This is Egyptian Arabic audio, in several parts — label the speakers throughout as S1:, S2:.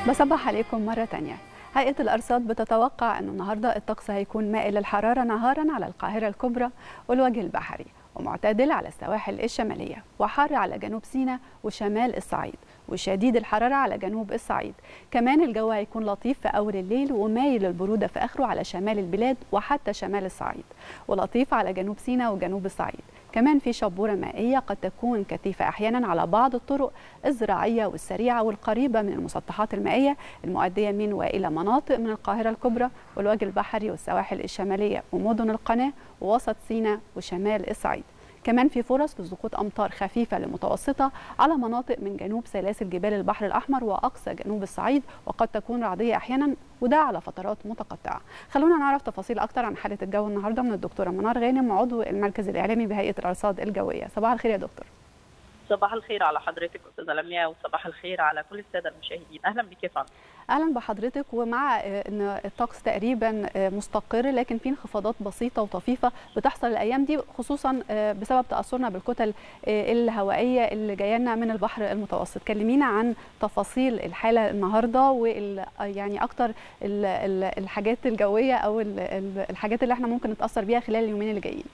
S1: بصبح عليكم مرة تانية هيئة الأرصاد بتتوقع أن النهاردة الطقس هيكون مائل للحرارة نهارا على القاهرة الكبرى والوجه البحري ومعتدل على السواحل الشمالية وحار على جنوب سيناء وشمال الصعيد وشديد الحرارة على جنوب الصعيد كمان الجو هيكون لطيف في أول الليل ومايل للبرودة في آخره على شمال البلاد وحتى شمال الصعيد ولطيف على جنوب سيناء وجنوب الصعيد كمان في شبورة مائية قد تكون كثيفة أحيانا على بعض الطرق الزراعية والسريعة والقريبة من المسطحات المائية المؤدية من وإلى مناطق من القاهرة الكبرى والوجه البحري والسواحل الشمالية ومدن القناة ووسط سيناء وشمال الصعيد كمان في فرص لسقوط امطار خفيفه لمتوسطه على مناطق من جنوب سلاسل جبال البحر الاحمر واقصى جنوب الصعيد وقد تكون رعديه احيانا وده على فترات متقطعه. خلونا نعرف تفاصيل اكتر عن حاله الجو النهارده من الدكتوره منار غانم عضو المركز الاعلامي بهيئه الارصاد الجويه. صباح الخير يا دكتور.
S2: صباح الخير على حضرتك استاذه لميا وصباح الخير على كل الساده المشاهدين اهلا بك يا فندم
S1: اهلا بحضرتك ومع ان الطقس تقريبا مستقر لكن في انخفاضات بسيطه وطفيفه بتحصل الايام دي خصوصا بسبب تاثرنا بالكتل الهوائيه اللي جايه لنا من البحر المتوسط كلمينا عن تفاصيل الحاله النهارده وال يعني اكتر الحاجات الجويه او الحاجات اللي احنا ممكن نتاثر بيها خلال اليومين اللي جايين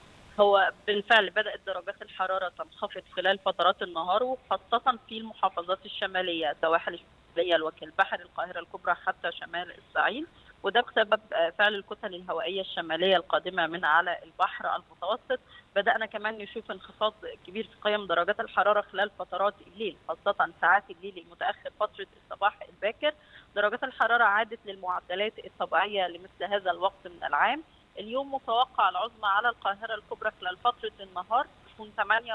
S2: هو بالفعل بدات درجات الحراره تنخفض خلال فترات النهار وخاصه في المحافظات الشماليه السواحل الشماليه الوجه البحري القاهره الكبرى حتى شمال الصعيد وده بسبب فعل الكتل الهوائيه الشماليه القادمه من على البحر المتوسط بدانا كمان نشوف انخفاض كبير في قيم درجات الحراره خلال فترات الليل خاصه ساعات الليل المتاخر فتره الصباح الباكر درجات الحراره عادت للمعدلات الطبيعيه لمثل هذا الوقت من العام اليوم متوقع العظمى على القاهرة الكبرى خلال فترة النهار تكون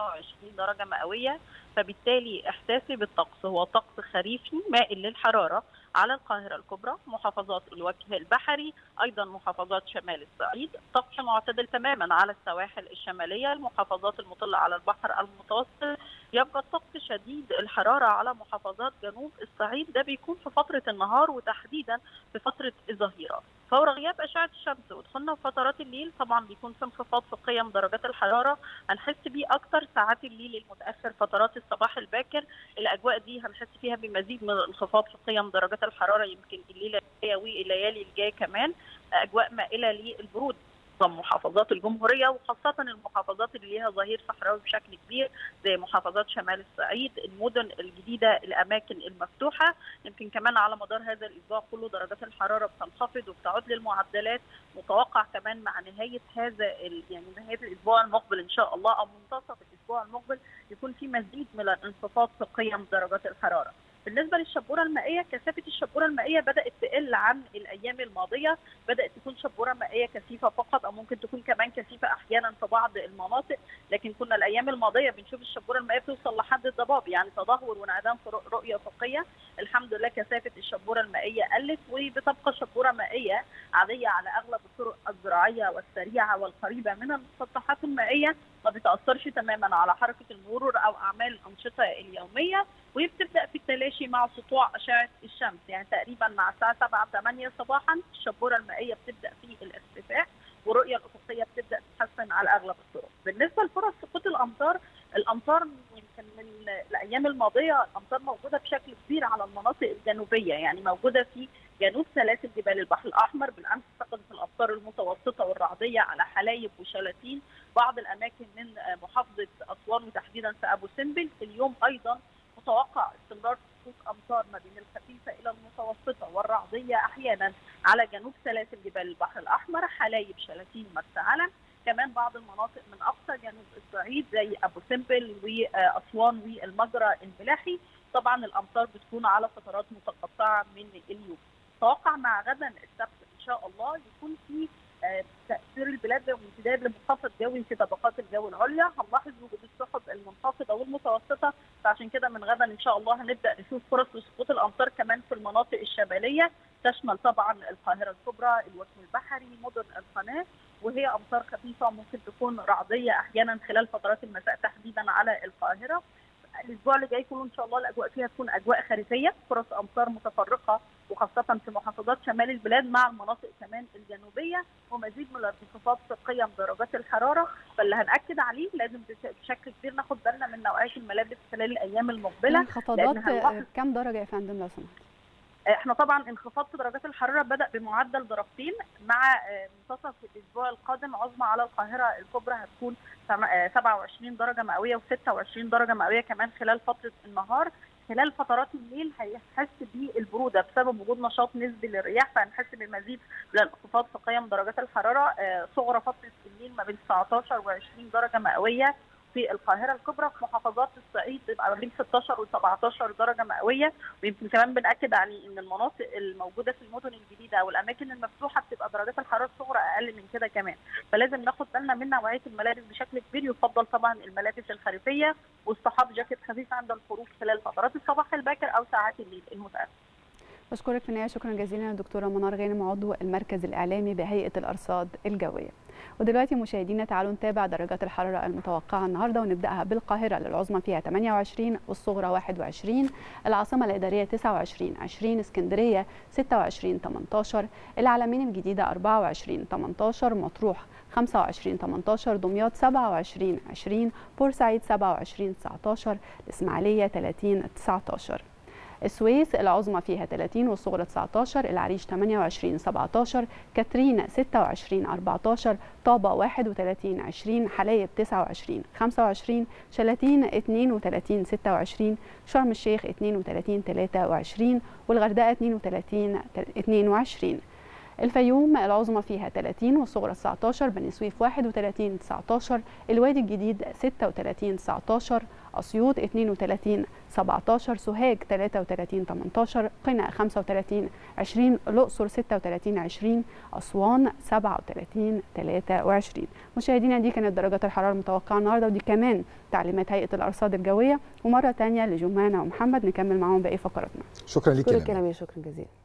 S2: 28 درجة مئوية فبالتالي إحساسي بالطقس هو طقس خريفي مائل للحرارة على القاهرة الكبرى محافظات الوجه البحري أيضا محافظات شمال الصعيد طقس معتدل تماما على السواحل الشمالية المحافظات المطلة على البحر المتوسط يبقى الطقس شديد الحرارة على محافظات جنوب الصعيد ده بيكون في فترة النهار وتحديدا في فترة الظهيرة فور غياب اشعه الشمس ودخلنا في فترات الليل طبعا بيكون في انخفاض في قيم درجات الحراره هنحس بيه اكتر ساعات الليل المتاخر فترات الصباح الباكر الاجواء دي هنحس فيها بمزيد من الانخفاض في قيم درجات الحراره يمكن الليله الجايه والليالي الجايه كمان اجواء مائله للبرود معظم محافظات الجمهوريه وخاصه المحافظات اللي ليها ظهير صحراوي بشكل كبير زي محافظات شمال الصعيد المدن الجديده الاماكن المفتوحه يمكن كمان على مدار هذا الاسبوع كله درجات الحراره بتنخفض وبتعود للمعدلات متوقع كمان مع نهايه هذا يعني نهايه الاسبوع المقبل ان شاء الله او منتصف الاسبوع المقبل يكون في مزيد من الانخفاض في قيم درجات الحراره بالنسبه للشبوره المائيه كثافه الشبوره المائيه بدات تقل عن الايام الماضيه بدات تكون شبوره مائيه كثيفه فقط او ممكن تكون كمان كثيفه احيانا في بعض المناطق لكن كنا الايام الماضيه بنشوف الشبوره المائيه بتوصل لحد الضباب يعني تدهور وانعدام في رؤيه افقيه الحمد لله كثافه الشبوره المائيه قلت وبتبقى شبوره مائيه عاديه على اغلب الطرق الزراعيه والسريعه والقريبه من المسطحات المائيه ما بتاثرش تماما على حركه المرور او اعمال الانشطه اليوميه وبتبدا في التلاشي مع سطوع اشعه الشمس يعني تقريبا مع الساعه 7 8 صباحا الشبوره المائيه بتبدا في الارتفاع والرؤيه الافقيه بتبدا تتحسن على اغلب الطرق. بالنسبه لفرص سقوط الامطار الامطار يمكن من الايام الماضيه الامطار موجوده بشكل كبير على المناطق الجنوبيه يعني موجوده في جنوب سلاسل جبال البحر الاحمر بالامس سقطت الامطار المتوسطه والرعديه على حلايب وشلاتين بعض الاماكن من محافظه اسوان وتحديدا في ابو سمبل اليوم ايضا متوقع استمرار سقوط امطار ما بين الخفيفه الى المتوسطه والرعديه احيانا على جنوب سلاسل جبال البحر الاحمر حلايب شلاتين مرسى علم كمان بعض المناطق من اقصى جنوب الصعيد زي ابو سمبل واسوان والمجرى الملاحي طبعا الامطار بتكون على فترات متقطعه من اليوم توقع مع غدا السبت ان شاء الله يكون في تاثير البلاد وامتداد لمنخفض جوي في طبقات الجو العليا هنلاحظ وجود السحب المنخفضه والمتوسطه فعشان كده من غدا ان شاء الله هنبدا نشوف فرص لسقوط الامطار كمان في المناطق الشماليه تشمل طبعا القاهره الكبرى الوجه البحري مدن القناه وهي امطار خفيفه ممكن تكون رعديه احيانا خلال فترات المساء تحديدا على القاهره الاسبوع اللي جاي كله ان شاء الله الاجواء فيها تكون اجواء خريفيه فرص امطار متفرقه وخاصه في محافظات شمال البلاد مع المناطق كمان الجنوبيه ومزيد من الانخفاض في قيم درجات الحراره فاللي هناكد عليه لازم بشكل كبير ناخد بالنا من نوعيه الملابس خلال الايام المقبله
S1: انخفاضات كام درجه يا فندم لو سمحت؟
S2: احنا طبعا انخفاض في درجات الحراره بدا بمعدل درجتين مع منتصف الاسبوع القادم عظمى على القاهره الكبرى هتكون 27 درجه مئويه و26 درجه مئويه كمان خلال فتره النهار خلال فترات الليل هيحس بالبروده بسبب وجود نشاط نسبي للرياح فهنحس بمزيد من الانخفاض في قيم درجات الحراره صغرى فتره الليل ما بين 19 و20 درجه مئويه في القاهره الكبرى في محافظات الصعيد تبقى ما بين 16 و 17 درجه مئويه ويمكن كمان بناكد عليه ان المناطق الموجوده في المدن الجديده او الاماكن المفتوحه بتبقى درجات الحراره الصغرى اقل من كده كمان فلازم ناخد بالنا من نوعيه الملابس بشكل كبير يفضل طبعا الملابس الخريفيه واصطحاب جاكيت خفيف عند الخروج خلال فترات الصباح الباكر او ساعات الليل المتاخر
S1: بشكرك في النهايه شكرا جزيلا دكتوره منار غانم عضو المركز الاعلامي بهيئه الارصاد الجويه ودلوقتي مشاهدينا تعالوا نتابع درجات الحراره المتوقعه النهارده ونبداها بالقاهره للعظمى فيها 28 والصغرى 21 العاصمه الاداريه 29 20 اسكندريه 26 18 العلمين الجديده 24 18 مطروح 25 18 دمياط 27 20 بورسعيد 27 19 الاسماعيليه 30 19 السويس العظمى فيها 30 والصغرى 19 العريش 28 17 كاترين 26 14 طابة 31 20 حلايب 29 25 شلاتين 32 26 شرم الشيخ 32 23 والغردقة 32 22 الفيوم العظمى فيها 30 والصغرى 19 بني سويف 31 19 الوادي الجديد 36 19 اسيوط 32 17 سوهاج 33 18 قنا 35 20 الاقصر 36 20 اسوان 37 23 مشاهدينا دي كانت درجات الحراره المتوقعه النهارده ودي كمان تعليمات هيئه الارصاد الجويه ومره ثانيه لجمانه ومحمد نكمل معاهم باقي فقراتنا
S3: شكرا لك
S4: شكرا يا شكرا جزيلا